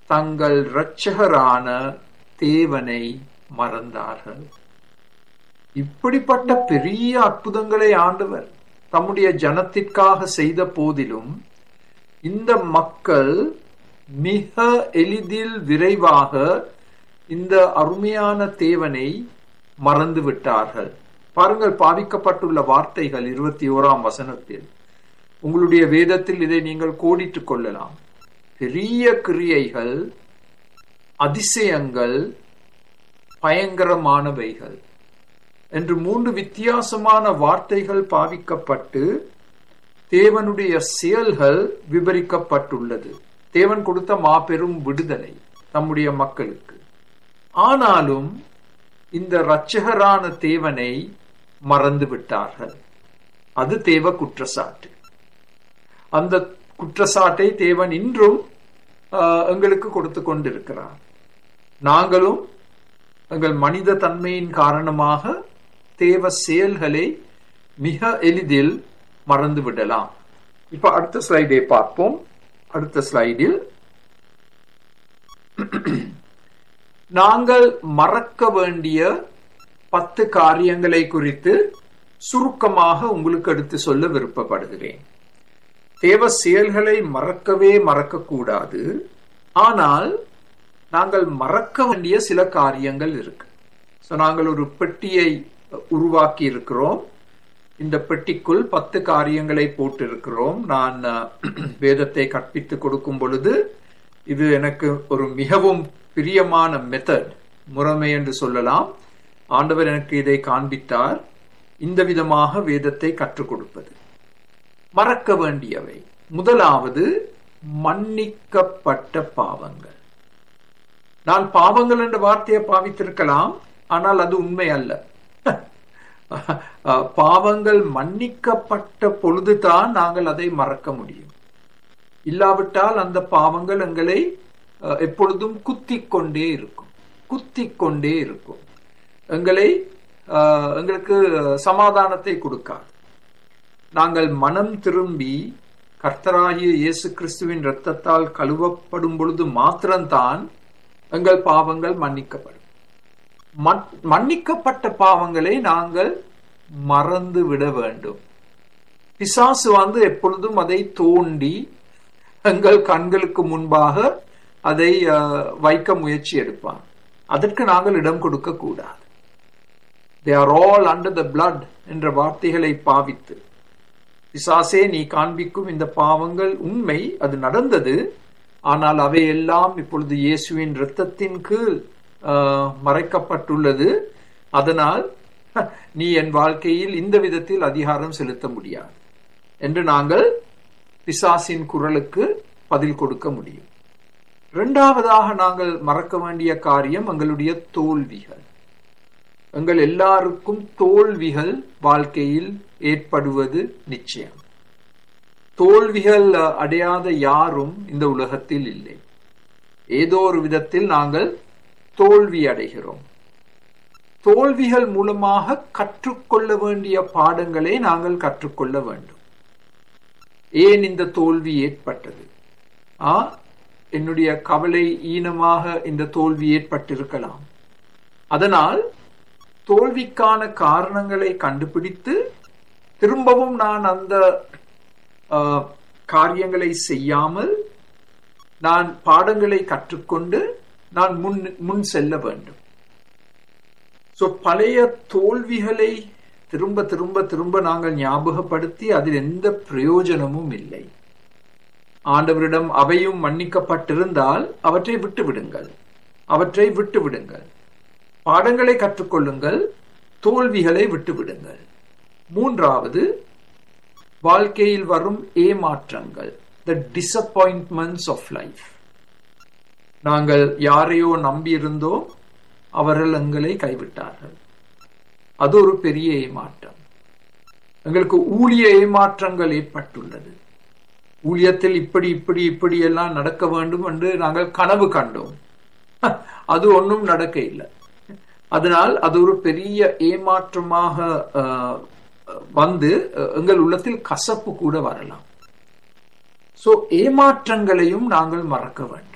தங்கள் இரட்சகரான தேவனை மறந்தார்கள் இப்படிப்பட்ட பெரிய அற்புதங்களை ஆண்டவர் தம்முடைய ஜனத்திற்காக செய்த போதிலும் இந்த மக்கள் மிக எளிதில் விரைவாக இந்த அருமையான தேவனை மறந்து விட்டார்கள் பாருங்கள் பாவிக்கப்பட்டுள்ள வார்த்தைகள் இருபத்தி ஓராம் வசனத்தில் உங்களுடைய வேதத்தில் இதை நீங்கள் கோடிட்டுக் கொள்ளலாம் பெரிய கிரியைகள் அதிசயங்கள் பயங்கரமானவைகள் என்று மூன்று வித்தியாசமான வார்த்தைகள் பாவிக்கப்பட்டு தேவனுடைய செயல்கள் விவரிக்கப்பட்டுள்ளது தேவன் கொடுத்த மாபெரும் விடுதலை தம்முடைய மக்களுக்கு ஆனாலும் இந்த இரட்சகரான தேவனை மறந்து விட்டார்கள் அது தேவ குற்றச்சாட்டு அந்த குற்றச்சாட்டை தேவன் இன்றும் எங்களுக்கு கொடுத்து கொண்டிருக்கிறார் நாங்களும் எங்கள் மனித தன்மையின் காரணமாக தேவ செயல்களை மிக எளிதில் மறந்து விடலாம் இப்ப அடுத்த ஸ்லைடை பார்ப்போம் அடுத்த ஸ்லைடில் நாங்கள் மறக்க வேண்டிய பத்து காரியங்களை குறித்து சுருக்கமாக உங்களுக்கு எடுத்து சொல்ல விருப்பப்படுகிறேன் தேவ செயல்களை மறக்கவே மறக்கக்கூடாது ஆனால் நாங்கள் மறக்க வேண்டிய சில காரியங்கள் இருக்கு ஸோ நாங்கள் ஒரு பெட்டியை உருவாக்கி இருக்கிறோம் இந்த பெட்டிக்குள் பத்து காரியங்களை போட்டிருக்கிறோம் நான் வேதத்தை கற்பித்து கொடுக்கும் பொழுது இது எனக்கு ஒரு மிகவும் பிரியமான மெத்தட் முறைமை என்று சொல்லலாம் ஆண்டவர் எனக்கு இதை காண்பித்தார் இந்த விதமாக வேதத்தை கற்றுக் கொடுப்பது மறக்க வேண்டியவை முதலாவது மன்னிக்கப்பட்ட பாவங்கள் நான் பாவங்கள் என்ற வார்த்தையை பாவித்திருக்கலாம் ஆனால் அது உண்மை அல்ல பாவங்கள் மன்னிக்கப்பட்ட பொழுதுதான் நாங்கள் அதை மறக்க முடியும் இல்லாவிட்டால் அந்த பாவங்கள் எங்களை எப்பொழுதும் குத்தி கொண்டே இருக்கும் குத்தி கொண்டே இருக்கும் எங்களை எங்களுக்கு சமாதானத்தை கொடுக்காது நாங்கள் மனம் திரும்பி கர்த்தராகிய இயேசு கிறிஸ்துவின் இரத்தத்தால் கழுவப்படும் பொழுது மாத்திரம்தான் எங்கள் பாவங்கள் மன்னிக்கப்படும் மன்னிக்கப்பட்ட பாவங்களை நாங்கள் மறந்து விட வேண்டும் பிசாசு வந்து எப்பொழுதும் அதை தோண்டி எங்கள் கண்களுக்கு முன்பாக அதை வைக்க முயற்சி எடுப்பான் அதற்கு நாங்கள் இடம் கொடுக்க கூடாது they are all under the blood என்ற வார்த்தைகளை பாவித்து பிசாசே நீ காண்பிக்கும் இந்த பாவங்கள் உண்மை அது நடந்தது ஆனால் அவையெல்லாம் இப்பொழுது இயேசுவின் இரத்தத்தின் கீழ் மறைக்கப்பட்டுள்ளது அதனால் நீ என் வாழ்க்கையில் இந்த விதத்தில் அதிகாரம் செலுத்த முடியாது என்று நாங்கள் பிசாசின் குரலுக்கு பதில் கொடுக்க முடியும் இரண்டாவதாக நாங்கள் மறக்க வேண்டிய காரியம் எங்களுடைய தோல்விகள் எங்கள் எல்லாருக்கும் தோல்விகள் வாழ்க்கையில் ஏற்படுவது நிச்சயம் தோல்விகள் அடையாத யாரும் இந்த உலகத்தில் இல்லை ஏதோ ஒரு விதத்தில் நாங்கள் தோல்வி அடைகிறோம் தோல்விகள் மூலமாக கற்றுக்கொள்ள வேண்டிய பாடங்களை நாங்கள் கற்றுக்கொள்ள வேண்டும் ஏன் இந்த தோல்வி ஏற்பட்டது ஆ என்னுடைய கவலை ஈனமாக இந்த தோல்வி ஏற்பட்டிருக்கலாம் அதனால் தோல்விக்கான காரணங்களை கண்டுபிடித்து திரும்பவும் நான் அந்த காரியங்களை செய்யாமல் நான் பாடங்களை கற்றுக்கொண்டு நான் முன் முன் செல்ல வேண்டும் ஸோ பழைய தோல்விகளை திரும்ப திரும்ப திரும்ப நாங்கள் ஞாபகப்படுத்தி அதில் எந்த பிரயோஜனமும் இல்லை ஆண்டவரிடம் அவையும் மன்னிக்கப்பட்டிருந்தால் அவற்றை விட்டு விடுங்கள் அவற்றை விட்டு விடுங்கள் பாடங்களை கற்றுக்கொள்ளுங்கள் தோல்விகளை விட்டு விடுங்கள் மூன்றாவது வாழ்க்கையில் வரும் ஏமாற்றங்கள் த டிசப்பாயின்மெண்ட்ஸ் ஆஃப் லைஃப் நாங்கள் யாரையோ நம்பியிருந்தோம் அவர்கள் எங்களை கைவிட்டார்கள் அது ஒரு பெரிய ஏமாற்றம் எங்களுக்கு ஊழிய ஏமாற்றங்கள் ஏற்பட்டுள்ளது ஊழியத்தில் இப்படி இப்படி இப்படி எல்லாம் நடக்க வேண்டும் என்று நாங்கள் கனவு கண்டோம் அது ஒன்றும் நடக்க இல்லை அதனால் அது ஒரு பெரிய ஏமாற்றமாக வந்து எங்கள் உள்ளத்தில் கசப்பு கூட வரலாம் சோ ஏமாற்றங்களையும் நாங்கள் மறக்க வேண்டும்